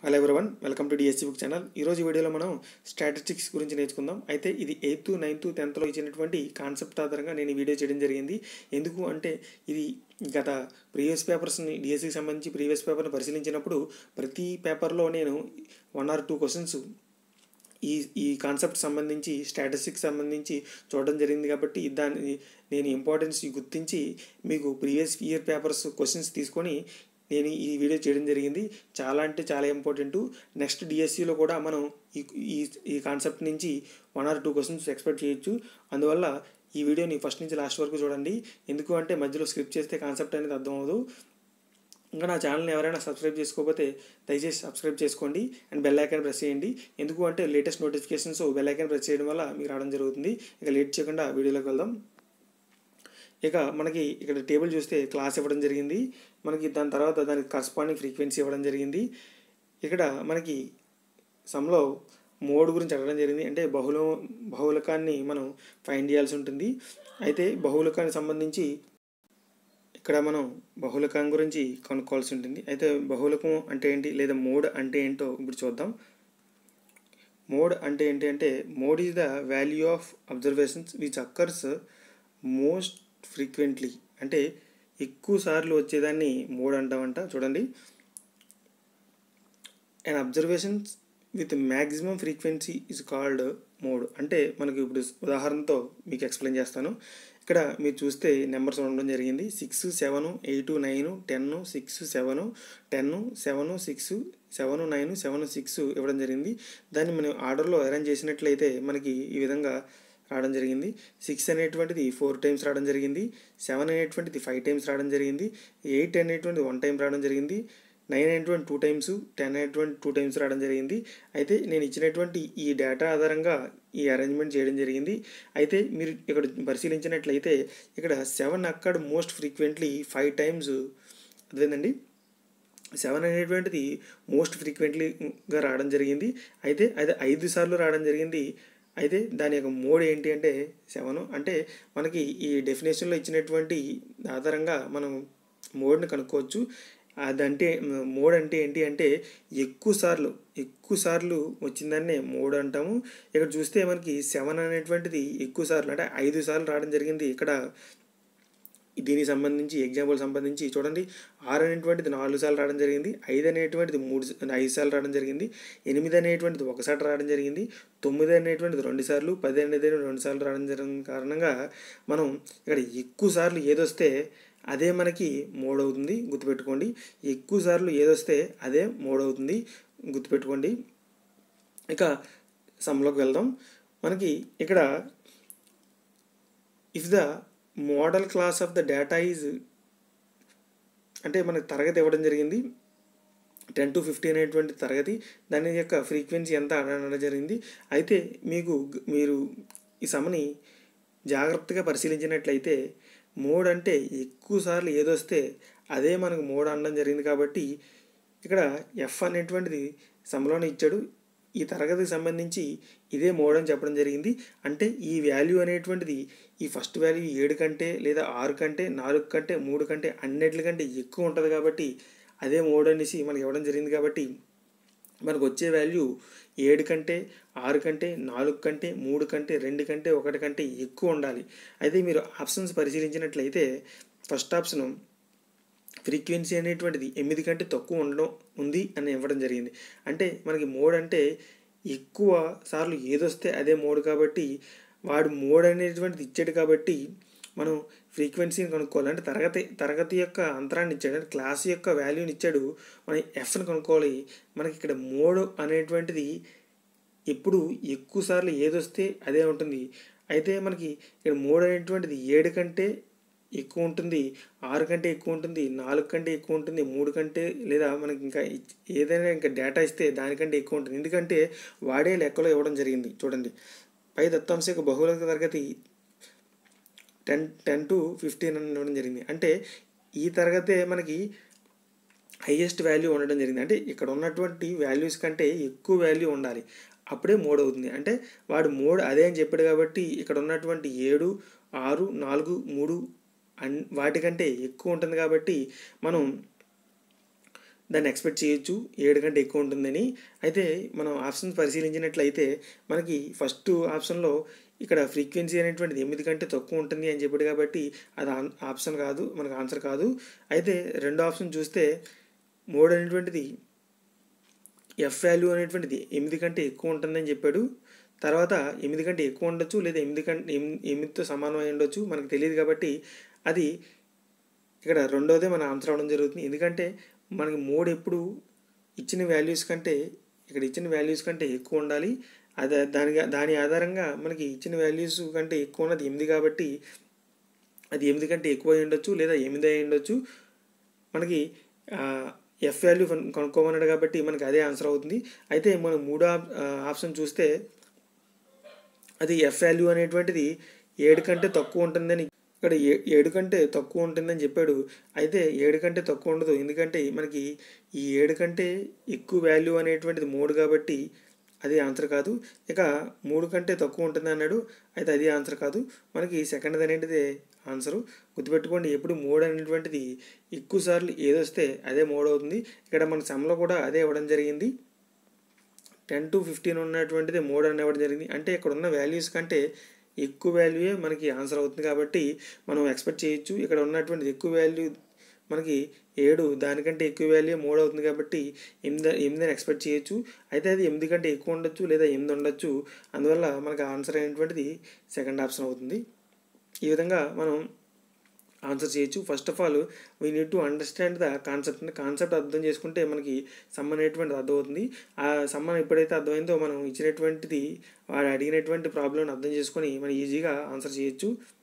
hello everyone welcome to DSC book channel ఈరోజు వీడియోలో మనం స్టాటిస్టిక్స్ గురించి నేర్చుకుందాం అయితే ఇది ఎయిత్ నైన్త్ టెన్త్లో ఇచ్చినటువంటి కాన్సెప్ట్ ఆధారంగా నేను ఈ వీడియో చేయడం జరిగింది ఎందుకు అంటే ఇది గత ప్రీవియస్ పేపర్స్ని డిఎస్సికి సంబంధించి ప్రీవియస్ పేపర్ని పరిశీలించినప్పుడు ప్రతి పేపర్లో నేను వన్ ఆర్ టూ క్వశ్చన్స్ ఈ ఈ కాన్సెప్ట్ సంబంధించి స్టాటిస్టిక్స్ సంబంధించి చూడడం జరిగింది కాబట్టి దాన్ని నేను ఇంపార్టెన్స్ గుర్తించి మీకు ప్రీవియస్ ఇయర్ పేపర్స్ క్వశ్చన్స్ తీసుకొని నేను ఈ వీడియో చేయడం జరిగింది చాలా అంటే చాలా ఇంపార్టెంట్ నెక్స్ట్ డిఎస్సిలో కూడా మనం ఈ ఈ ఈ కాన్సెప్ట్ నుంచి one or two questions expect చేయొచ్చు అందువల్ల ఈ వీడియోని ఫస్ట్ నుంచి లాస్ట్ వరకు చూడండి ఎందుకు అంటే మధ్యలో స్క్రిప్ట్ చేస్తే కాన్సెప్ట్ అనేది అర్థం అవ్వదు ఇంకా నా ఛానల్ని ఎవరైనా సబ్స్క్రైబ్ చేసుకోకపోతే దయచేసి సబ్స్క్రైబ్ చేసుకోండి అండ్ బెల్ ఐకాన్ ప్రెస్ చేయండి ఎందుకు అంటే latest notifications bell icon press చేయడం వల్ల మీకు రావడం జరుగుతుంది ఇక లేట్ చేయకుండా వీడియోలోకి వెళ్దాం ఇక మనకి ఇక్కడ టేబుల్ చూస్తే క్లాస్ ఇవ్వడం జరిగింది మనకి దాని తర్వాత దానికి కరస్పాండింగ్ ఫ్రీక్వెన్సీ ఇవ్వడం జరిగింది ఇక్కడ మనకి సమ్లో మోడ్ గురించి అడగడం జరిగింది అంటే బహుళ బహుళకాన్ని మనం ఫైండ్ చేయాల్సి ఉంటుంది అయితే బహుళకానికి సంబంధించి ఇక్కడ మనం బహుళకం గురించి కనుక్కోవాల్సి ఉంటుంది అయితే బహుళకం అంటే ఏంటి లేదా మోడ్ అంటే ఏంటో ఇప్పుడు చూద్దాం మోడ్ అంటే ఏంటి అంటే mode is the value of observations which occurs most frequently అంటే ఎక్కువ సార్లు వచ్చేదాన్ని మోడ్ అంటామంట చూడండి and observations with maximum frequency is called mode అంటే మనకి ఇప్పుడు ఉదాహరణతో మీకు ఎక్స్ప్లెయిన్ చేస్తాను ఇక్కడ మీరు చూస్తే నెంబర్స్ ఉండడం జరిగింది six seven eight nine ten six seven ten seven six seven nine seven six ఇవ్వడం జరిగింది దాన్ని మనం ఆర్డర్లో అరేంజ్ చేసినట్లయితే మనకి ఈ విధంగా రావడం జరిగింది సిక్స్ అనేటువంటిది ఫోర్ టైమ్స్ రావడం జరిగింది సెవెన్ అనేటువంటిది ఫైవ్ టైమ్స్ రావడం జరిగింది ఎయిట్ అనేటువంటిది వన్ టైం రావడం జరిగింది నైన్ అనేటువంటి టూ టైమ్స్ టెన్ అనేటువంటి టూ టైమ్స్ రావడం జరిగింది అయితే నేను ఇచ్చినటువంటి ఈ డేటా ఆధారంగా ఈ అరేంజ్మెంట్ చేయడం జరిగింది అయితే మీరు ఇక్కడ పరిశీలించినట్లయితే ఇక్కడ సెవెన్ అక్కడ మోస్ట్ ఫ్రీక్వెంట్లీ ఫైవ్ టైమ్స్ అదేనండి సెవెన్ అనేటువంటిది మోస్ట్ ఫ్రీక్వెంట్లీగా రావడం జరిగింది అయితే అది ఐదు సార్లు రావడం జరిగింది అయితే దాని యొక్క మోడ్ ఏంటి అంటే సెవెన్ అంటే మనకి ఈ డెఫినేషన్లో ఇచ్చినటువంటి ఆధారంగా మనం మోడ్ని కనుక్కోవచ్చు అదంటే మోడ్ అంటే ఏంటి అంటే ఎక్కువ సార్లు ఎక్కువ సార్లు వచ్చిందాన్నే మోడ్ అంటాము ఇక్కడ చూస్తే మనకి సెవెన్ అనేటువంటిది ఎక్కువ సార్లు అంటే ఐదు సార్లు రావడం జరిగింది ఇక్కడ దీనికి సంబంధించి ఎగ్జాంపుల్ సంబంధించి చూడండి ఆరు అనేటువంటిది నాలుగు సార్లు రావడం జరిగింది ఐదు అనేటువంటిది మూడు ఐదు సార్లు రావడం జరిగింది ఎనిమిది అనేటువంటిది ఒకసారి రావడం జరిగింది తొమ్మిది అనేటువంటిది రెండు సార్లు పది అనేది రెండు సార్లు రావడం జరిగిన కారణంగా మనం ఇక్కడ ఎక్కువ సార్లు ఏదొస్తే అదే మనకి మోడవుతుంది గుర్తుపెట్టుకోండి ఎక్కువ సార్లు ఏదొస్తే అదే మోడవుతుంది గుర్తుపెట్టుకోండి ఇక సమ్లోకి వెళ్దాం మనకి ఇక్కడ if the modal class of the data is అంటే మనకి తరగతి ఇవ్వడం జరిగింది టెన్ టు ఫిఫ్టీ అనేటువంటి తరగతి దాని యొక్క ఫ్రీక్వెన్సీ ఎంత అనడం జరిగింది అయితే మీకు మీరు ఈ సమని జాగ్రత్తగా పరిశీలించినట్లయితే మోడ్ అంటే ఎక్కువ సార్లు ఏదొస్తే అదే మనకు మోడ్ అనడం జరిగింది కాబట్టి ఇక్కడ ఎఫ్ అనేటువంటిది సమలోనే ఇచ్చాడు ఈ తరగతికి సంబంధించి ఇదే మోడ్ అని చెప్పడం జరిగింది అంటే ఈ వాల్యూ అనేటువంటిది ఈ ఫస్ట్ వాల్యూ ఏడు కంటే లేదా ఆరు కంటే నాలుగు కంటే మూడు కంటే అన్నిటికంటే ఎక్కువ ఉంటుంది కాబట్టి అదే మోడ్ అనేసి మనకి ఇవ్వడం జరిగింది కాబట్టి మనకు వచ్చే వాల్యూ ఏడు కంటే ఆరు కంటే నాలుగు కంటే మూడు కంటే రెండు కంటే ఒకటి కంటే ఎక్కువ ఉండాలి అయితే మీరు ఆప్షన్స్ పరిశీలించినట్లయితే ఫస్ట్ ఆప్షన్ ఫ్రీక్వెన్సీ అనేటువంటిది ఎనిమిది కంటే తక్కువ ఉండడం ఉంది అని ఇవ్వడం జరిగింది అంటే మనకి మోడ్ అంటే ఎక్కువ సార్లు ఏదొస్తే అదే మోడ్ కాబట్టి వాడు మోడ్ అనేటువంటిది ఇచ్చాడు కాబట్టి మనం ఫ్రీక్వెన్సీని కనుక్కోవాలి అంటే తరగతి తరగతి యొక్క అంతరాన్ని ఇచ్చాడు అంటే క్లాస్ యొక్క వాల్యూని ఇచ్చాడు మనం ఎఫ్ని కనుక్కోవాలి మనకి ఇక్కడ మోడ్ అనేటువంటిది ఎప్పుడు ఎక్కువ సార్లు ఏదొస్తే అదే ఉంటుంది అయితే మనకి ఇక్కడ మోడ్ అనేటువంటిది ఏడు కంటే ఎక్కువ ఉంటుంది ఆరు కంటే ఎక్కువ ఉంటుంది నాలుగు కంటే ఎక్కువ ఉంటుంది మూడు కంటే లేదా మనకి ఇంకా ఏదైనా ఇంకా డేటా ఇస్తే దానికంటే ఎక్కువ ఉంటుంది ఎందుకంటే వాడే లెక్కలో ఇవ్వడం జరిగింది చూడండి పై దత్తాంశ యొక్క బహుళ తరగతి టెన్ టెన్ టు ఫిఫ్టీన్ అని ఇవ్వడం జరిగింది అంటే ఈ తరగతే మనకి హయ్యెస్ట్ వాల్యూ ఉండడం జరిగింది అంటే ఇక్కడ ఉన్నటువంటి వాల్యూస్ కంటే ఎక్కువ వాల్యూ ఉండాలి అప్పుడే మోడ్ అవుతుంది అంటే వాడు మోడ్ అదే అని చెప్పాడు కాబట్టి ఇక్కడ ఉన్నటువంటి ఏడు ఆరు నాలుగు మూడు అన్ వాటికంటే ఎక్కువ ఉంటుంది కాబట్టి మనం దాన్ని ఎక్స్పెక్ట్ చేయొచ్చు ఏడు కంటే ఎక్కువ ఉంటుందని అయితే మనం ఆప్షన్స్ పరిశీలించినట్లయితే మనకి ఫస్ట్ ఆప్షన్లో ఇక్కడ ఫ్రీక్వెన్సీ అనేటువంటిది ఎనిమిది కంటే తక్కువ ఉంటుంది అని చెప్పాడు కాబట్టి అది ఆన్- ఆప్షన్ కాదు మనకు ఆన్సర్ కాదు అయితే రెండో ఆప్షన్ చూస్తే మూడు అనేటువంటిది ఎఫ్ వాల్యూ అనేటువంటిది ఎనిమిది కంటే ఎక్కువ ఉంటుందని చెప్పాడు తర్వాత ఎనిమిది కంటే ఎక్కువ ఉండొచ్చు లేదా ఎనిమిది కంటే ఎనిమిదితో సమానం అయి ఉండొచ్చు మనకు తెలియదు కాబట్టి అది ఇక్కడ రెండోదే మన ఆన్సర్ అవడం జరుగుతుంది ఎందుకంటే మనకి మూడు ఎప్పుడు ఇచ్చిన వాల్యూస్ కంటే ఇక్కడ ఇచ్చిన వాల్యూస్ కంటే ఎక్కువ ఉండాలి అదే దాని దాని ఆధారంగా మనకి ఇచ్చిన వాల్యూస్ కంటే ఎక్కువ ఉన్నది ఎనిమిది కాబట్టి అది ఎనిమిది కంటే ఎక్కువ అయి ఉండొచ్చు లేదా ఎనిమిది అయి ఉండొచ్చు మనకి ఎఫ్ వాల్యూ కనుక్కోమన్నాడు కాబట్టి మనకి అదే ఆన్సర్ అవుతుంది అయితే మనం మూడో ఆప్- ఆ, ఆప్షన్ చూస్తే అది ఎఫ్ వాల్యూ అనేటువంటిది ఏడు కంటే తక్కువ ఉంటుందని ఇక్కడ ఏ ఏడు కంటే తక్కువ ఉంటుందని చెప్పాడు అయితే ఏడు కంటే తక్కువ ఉండదు ఎందుకంటే మనకి ఈ ఏడు కంటే ఎక్కువ వాల్యూ అనేటువంటిది మూడు కాబట్టి అది ఆన్సర్ కాదు ఇక మూడు కంటే తక్కువ ఉంటుంది అన్నాడు అయితే అది ఆన్సర్ కాదు మనకి సెకండ్ అనేటిది ఆన్సరు గుర్తుపెట్టుకోండి ఎప్పుడు మూడు అనేటువంటిది ఎక్కువ సార్లు ఏదొస్తే అదే మూడు అవుతుంది ఇక్కడ మన సెమ్లో కూడా అదే ఇవ్వడం జరిగింది టెన్ టు ఫిఫ్టీన్ ఉన్నటువంటిది మూడు అని ఇవ్వడం జరిగింది అంటే ఇక్కడ ఉన్న వాల్యూస్ కంటే ఎక్కువ వాల్యూయే మనకి ఆన్సర్ అవుతుంది కాబట్టి మనం ఎక్స్పెక్ట్ చేయొచ్చు ఇక్కడ ఉన్నటువంటిది ఎక్కువ వాల్యూ మనకి ఏడు దానికంటే ఎక్కువ వాల్యూ మూడు అవుతుంది కాబట్టి ఎనిమిది ఎనిమిది ఎక్స్పెక్ట్ చేయొచ్చు అయితే అది ఎనిమిది కంటే ఎక్కువ ఉండొచ్చు లేదా ఎనిమిది ఉండొచ్చు అందువల్ల మనకి ఆన్సర్ అయినటువంటిది సెకండ్ ఆప్షన్ అవుతుంది ఈ విధంగా మనం ఆన్సర్ చేయొచ్చు first of all we need to understand the concept concept అర్థం చేసుకుంటే మనకి సమ్ అనేటువంటిది అర్థమవుతుంది ఆ సమ్మన్ ఎప్పుడైతే అర్థమైందో మనం ఇచ్చినటువంటిది వాడు అడిగినటువంటి ప్రాబ్లం అర్థం చేసుకొని మనం ఈజీగా ఆన్సర్ చేయొచ్చు